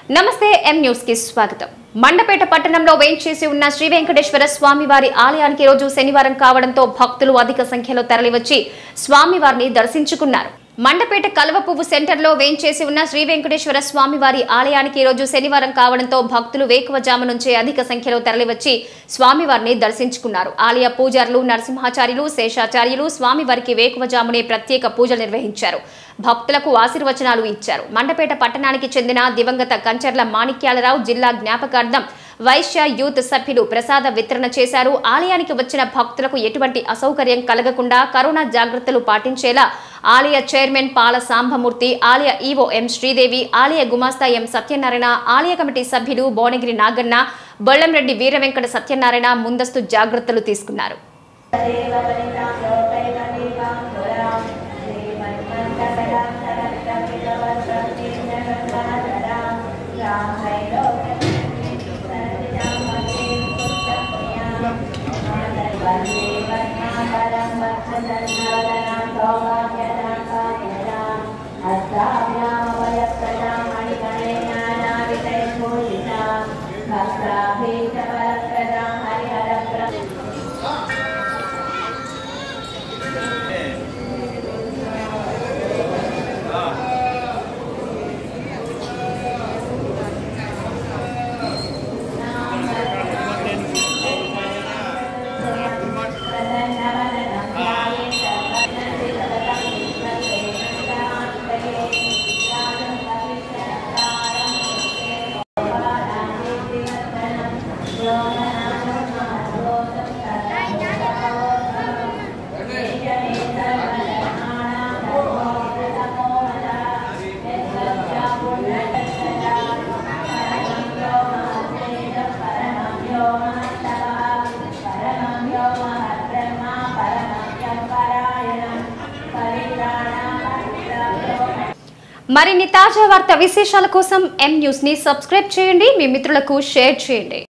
నమస్తే M news కి స్వాగతం మండపేట పట్టణంలో వేంచేసి ఉన్న శ్రీ వెంకటేశ్వర స్వామివారి ఆలయానికి రోజు శనివారం కావడంతో భక్తులు అధిక సంఖ్యలో తరలివచ్చి స్వామివారిని దర్శించుకున్నారు మండపేట కలువ పువ్వు సెంటర్లో వేంచేసి ఉన్న శ్రీ వెంకటేశ్వర స్వామివారి ఆలయానికి ఈ రోజు శనివారం కావడంతో భక్తులు వేకువజాము నుంచే అధిక సంఖ్యలో తరలివచ్చి స్వామివారిని దర్శించుకున్నారు ఆలయ పూజారులు నరసింహాచార్యులు శేషాచార్యులు స్వామివారికి వేకువజామునే ప్రత్యేక పూజలు నిర్వహించారు భక్తులకు ఆశీర్వచనాలు ఇచ్చారు మండపేట పట్టణానికి చెందిన దివంగత కంచర్ల మాణిక్యాలరావు జిల్లా జ్ఞాపకార్థం వైశ్య యూత్ సభ్యులు ప్రసాద వితరణ చేశారు ఆలయానికి వచ్చిన భక్తులకు ఎటువంటి అసౌకర్యం కలగకుండా కరోనా జాగ్రత్తలు పాటించేలా ఆలయ చైర్మన్ పాల సాంబమూర్తి ఆలయ ఈవో ఎం శ్రీదేవి ఆలయ గుమాస్తా ఎం సత్యనారాయణ ఆలయ కమిటీ సభ్యులు భువనగిరి నాగన్న బొల్లంరెడ్డి వీరవెంకట సత్యనారాయణ ముందస్తు జాగ్రత్తలు తీసుకున్నారు హరిహర మరిన్ని తాజా వార్త విశేషాల కోసం ఎం న్యూస్ ని సబ్స్క్రైబ్ చేయండి మీ మిత్రులకు షేర్ చేయండి